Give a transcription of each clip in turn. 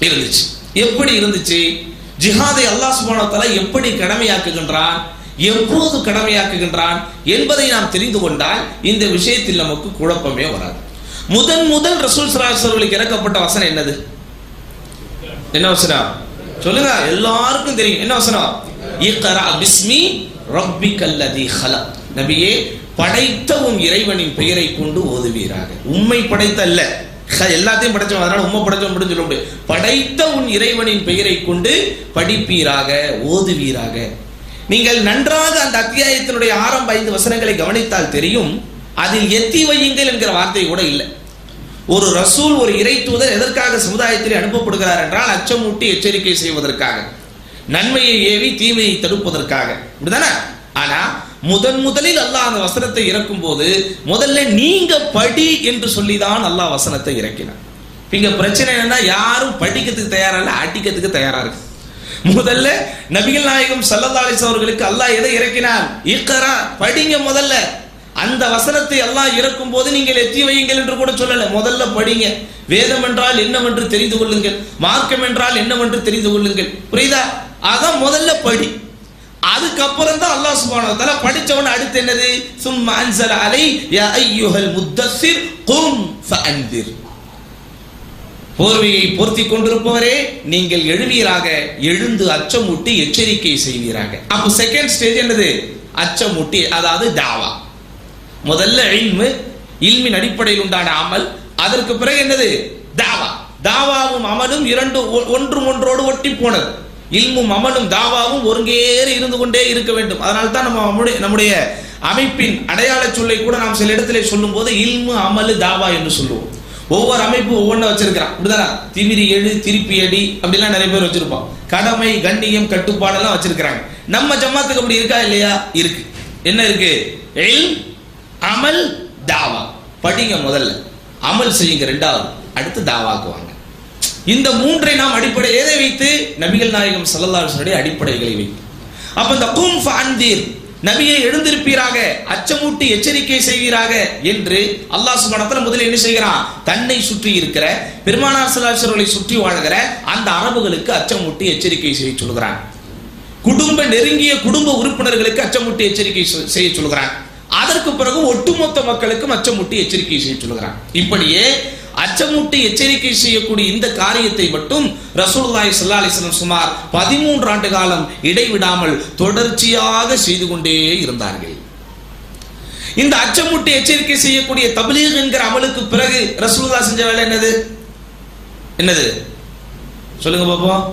இருந்துச்சு எப்படி இருந்துச்சு ஜிஹாதை அல்லாஹ் சுப்ஹானஹு வ தஆலா எப்படி கடமையாக்குகின்றான் எப்போது கடமையாக்குகின்றான் என்பதை நாம் தெரிந்து கொண்டால் இந்த விஷயத்தில் நமக்கு குழப்பமே வராது முதன் முதல் ரசூல் ஸல்லல்லாஹு அலைஹி வஸல்லம் இறக்கப்பட்ட வசனம் என்னது என்ன வசனம் சொல்லுங்க எல்லாருக்கும் தெரியும் என்ன வசனம் இக்ரா பிஸ்மி ரப்பிக்கல்லதி ஹலக் நபியே படைத்த உன் இறைவனின் பெயரை கொண்டு ஓதுவீராக உம்மை படைத்த அல்ல ஹ, எல்லாத்தையும் படைச்சவன் அதனால உம்மை படைச்சவன் மட்டும் சொல்ல முடியாது படைத்த உன் இறைவனின் பெயரை கொண்டு படிப்பீராக ஓதுவீராக நீங்கள் நன்றாக அந்த அத்தியாயத்தினுடைய ஆரம்ப ஐந்து வசனங்களை கவனித்தால் தெரியும் அதில் எத்தி வையுங்கள் என்கிற வார்த்தை கூட இல்லை ஒரு ரசூல் ஒரு இறை தூதர் எதற்காக சமுதாயத்தில் அனுப்பப்படுகிறார் என்றால் அச்சமூட்டி எச்சரிக்கை செய்வதற்காக நன்மையை ஏவி தீமையை தடுப்பதற்காக இப்படிதானே ஆனா முதன் முதலில் அல்லாஹ் அந்த வசனத்தை இறக்கும் போது முதல்ல நீங்க படி என்று சொல்லிதான் அல்லாஹ் வசனத்தை இறக்கினார் இங்க பிரச்சனை என்னன்னா யாரும் படிக்கிறதுக்கு தயாரா இல்ல அடிக்கிறதுக்கு தயாரா இருக்கு முதல்ல நபிகள் நாயகம் ஸல்லல்லாஹு அலைஹி வஸல்லம் அவர்களுக்கு அல்லாஹ் எதை இறக்கினார் இக்ரா படிங்க முதல்ல அந்த வசனத்தை அல்லாஹ் இறக்கும் போது நீங்கள் எத்தி வையுங்கள் என்று கூட சொல்லல முதல்ல படிங்க வேதம் என்றால் என்னவென்று தெரிந்து கொள்ளுங்கள் மார்க்கம் என்றால் என்னவென்று தெரிந்து கொள்ளுங்கள் புரியுதா அதான் முதல்ல படி அதுக்கப்புறம் தான் அல்லாஹ் சுப்ஹானஹு வ தஆலா படிச்சவன அடுத்து என்னது சும்ம அன்ஸல அலை யா அய்யுஹல் முத்தஸ்ஸிர் கும் ஃபஅன்திர் போர்வையை போர்த்தி கொண்டிருப்பவரே நீங்கள் எழுவீராக எழுந்து அச்சமூட்டி எச்சரிக்கை செய்வீராக அப்போ செகண்ட் ஸ்டேஜ் என்னது அச்சமூட்டி அதாவது தாவா முதல்ல இல்மு இல்மின் அடிப்படையில் உண்டான அமல் அதற்கு பிறகு என்னது தாவா தாவாவும் அமலும் இரண்டு ஒ- ஒன்றும் ஒன்றோடு ஒட்டி போனது இல்மும் அமலும் தாவாவும் ஒருங்கேறி இருந்து கொண்டே இருக்க வேண்டும் அதனால தான் நம்ம நம்முடைய நம்முடைய அமைப்பின் அடையாள சொல்லை கூட நாம் சில இடத்துல சொல்லும் போது இல்மு அமலு தாவா என்று சொல்லுவோம் ஒவ்வொரு அமைப்பு ஒவ்வொன்றை வச்சிருக்கிறான் இப்படிதானே திமிரி எழு திருப்பி அடி அப்படிலாம் நிறைய பேர் வச்சிருப்போம் கடமை கண்ணியம் கட்டுப்பாடெல்லாம் வச்சிருக்கிறாங்க நம்ம ஜமாத்துக்கு அப்படி இருக்கா இல்லையா இருக்கு என்ன இருக்கு இல்ம் அமல் தாவா படிங்க முதல்ல அமல் செய்யுங்க ரெண்டாவது அடுத்து தாவாக்கு வாங்க இந்த மூன்றை நாம் அடிப்படை எதை வைத்து நபிகள் நாயகம் ஸல்லல்லாஹு அலைஹி வஸல்லம் அடிப்படைகளை வைத்து அப்ப இந்த கும் ஃபஅன்திர் நபியை எழுந்திருப்பீராக அச்சமூட்டி எச்சரிக்கை செய்வீராக என்று அல்லாஹ் சுப்ஹானஹு வ தஆலா முதலில் என்ன செய்கிறான் தன்னை சுற்றி இருக்கிற பெருமானார் ஸல்லல்லாஹு அலைஹி வஸல்லம் சுற்றி வாழ்கிற அந்த அரபுகளுக்கு அச்சமூட்டி எச்சரிக்கை செய்ய சொல்கிறான் குடும்ப நெருங்கிய குடும்ப உறுப்பினர்களுக்கு அச்சமூட்டி எச்சரிக்கை சொ- செய்ய சொல்கிறான் அதற்கு பிறகு ஒட்டுமொத்த மக்களுக்கும் அச்சமூட்டி எச்சரிக்கை செய்ய சொல்கிறான் இப்படியே அச்சமூட்டி எச்சரிக்கை செய்யக்கூடிய இந்த காரியத்தை மட்டும் ரசூலுல்லாஹி ஸல்லல்லாஹு அலைஹி வஸல்லம் சுமார் 13 ஆண்டு காலம் இடைவிடாமல் தொடர்ச்சியாக செய்து கொண்டே இருந்தார்கள் இந்த அச்சமூட்டி எச்சரிக்கை செய்யக்கூடிய தப்லீக் என்கிற அமலுக்கு பிறகு ரசூலுல்லாஹ் செஞ்ச வேலை என்னது என்னது சொல்லுங்க பாப்போம்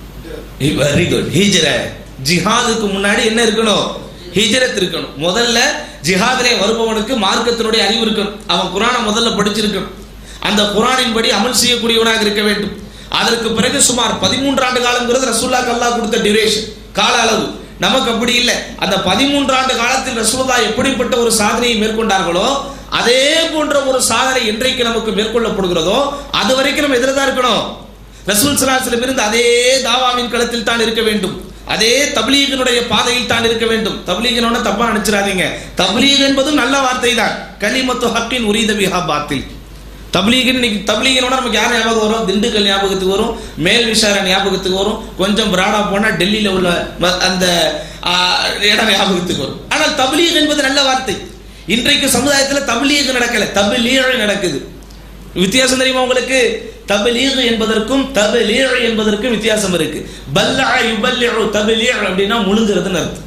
வெரி குட் ஹிஜ்ர ஜிஹாதுக்கு முன்னாடி என்ன இருக்கணும் ஹிஜ்ரத் இருக்கணும் முதல்ல ஜிஹாதிலே வருபவனுக்கு மார்க்கத்தினுடைய அறிவு இருக்கணும் அவன் குரானை முதல்ல படிச்சிருக்கணும் அந்த குரானின் படி அமல் செய்யக்கூடியவனாக இருக்க வேண்டும் அதற்கு பிறகு சுமார் பதிமூன்று ஆண்டு காலங்கிறது ரசூல்லாக்கு அல்லாஹ் கொடுத்த டியூரேஷன் கால அளவு நமக்கு அப்படி இல்லை அந்த பதிமூன்று ஆண்டு காலத்தில் ரசூல்லா எப்படிப்பட்ட ஒரு சாதனையை மேற்கொண்டார்களோ அதே போன்ற ஒரு சாதனை என்றைக்கு நமக்கு மேற்கொள்ளப்படுகிறதோ அது வரைக்கும் நம்ம எதிர தான் இருக்கணும் ரசூல் சலாஹிலும் இருந்து அதே தாவாவின் களத்தில் தான் இருக்க வேண்டும் அதே தப்லீகினுடைய பாதையில் தான் இருக்க வேண்டும் தப்லீகனோட தப்பா நினைச்சிடாதீங்க தப்லீக் என்பதும் நல்ல வார்த்தை தான் கலிமத்து ஹக்கின் உரீத பிஹா பாத்தில் தப்லீகின் இன்னைக்கு தப்லீகனோட நமக்கு யார் ஞாபகம் வரும் திண்டுக்கல் ஞாபகத்துக்கு வரும் மேல் விசார ஞாபகத்துக்கு வரும் கொஞ்சம் பிராடா போனா டெல்லியில உள்ள ம- அந்த ஆ, இடம் ஞாபகத்துக்கு வரும் ஆனால் தப்லீக் என்பது நல்ல வார்த்தை இன்றைக்கு சமுதாயத்தில் தப்லீக் நடக்கல தபிலீழ் நடக்குது வித்தியாசம் தெரியுமா உங்களுக்கு தபிலீக் என்பதற்கும் தபிலீழ் என்பதற்கும் வித்தியாசம் இருக்கு பல்லா யுபல்லிஉ தபிலீழ் அப்படின்னா முழுங்குறதுன்னு அர்த்தம்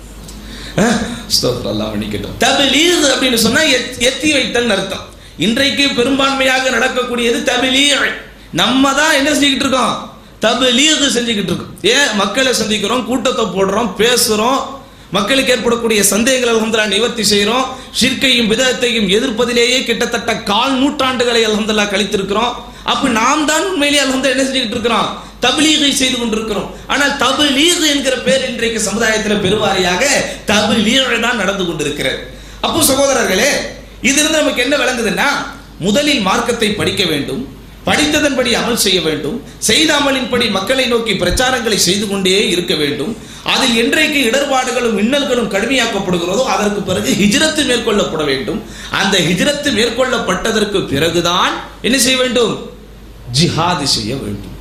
அஹ், அஸ்தக்ஃபிருல்லாஹ் மன்னிக்கட்டும் தபிலீக் அப்படின்னு சொன்னா எத்- எத்தி வைத்தல் அர்த்தம் இன்றைக்கு பெரும்பான்மையாக நடக்கக்கூடியது தபிலீழ் நம்ம தான் என்ன செஞ்சுக்கிட்டு இருக்கோம் தபிலீக் செஞ்சுக்கிட்டு இருக்கோம் ஏன் மக்களை சந்திக்கிறோம் கூட்டத்தை போடுறோம் பேசுறோம் மக்களுக்கு ஏற்படக்கூடிய சந்தேகங்கள் அல்ஹம்துலில்லாஹ் நிவர்த்தி செய்கிறோம் ஷிர்கையும் விதத்தையும் எதிர்ப்பதிலேயே கிட்டத்தட்ட கால் நூற்றாண்டுகளை அல்ஹம்துலில்லாஹ் கழித்திருக்கிறோம் அப்ப நாம் தான் உண்மையிலேயே அல்ஹம்துலில்லாஹ் என்ன செஞ்சுக்கிட்டு இருக்கிறோம் தபிலீகை செய்து கொண்டிருக்கிறோம் ஆனால் தபிலீக் என்கிற பேர் இன்றைக்கு சமுதாயத்தில் பெருவாரியாக தபிலீக் தான் நடந்து கொண்டிருக்கிறது அப்போ சகோதரர்களே இதிலிருந்து நமக்கு என்ன விளங்குதுன்னா முதலில் மார்க்கத்தை படிக்க வேண்டும் படித்ததன்படி அமல் செய்ய வேண்டும் செய்த அமலின்படி மக்களை நோக்கி பிரச்சாரங்களை செய்து கொண்டே இருக்க வேண்டும் அதில் என்றைக்கு இடர்பாடுகளும் இன்னல்களும் கடுமையாக்கப்படுகிறதோ அதற்கு பிறகு ஹிஜ்ரத்து மேற்கொள்ளப்பட வேண்டும் அந்த ஹிஜ்ரத்து மேற்கொள்ளப்பட்டதற்கு பிறகுதான் என்ன செய்ய வேண்டும் ஜிஹாது செய்ய வேண்டும்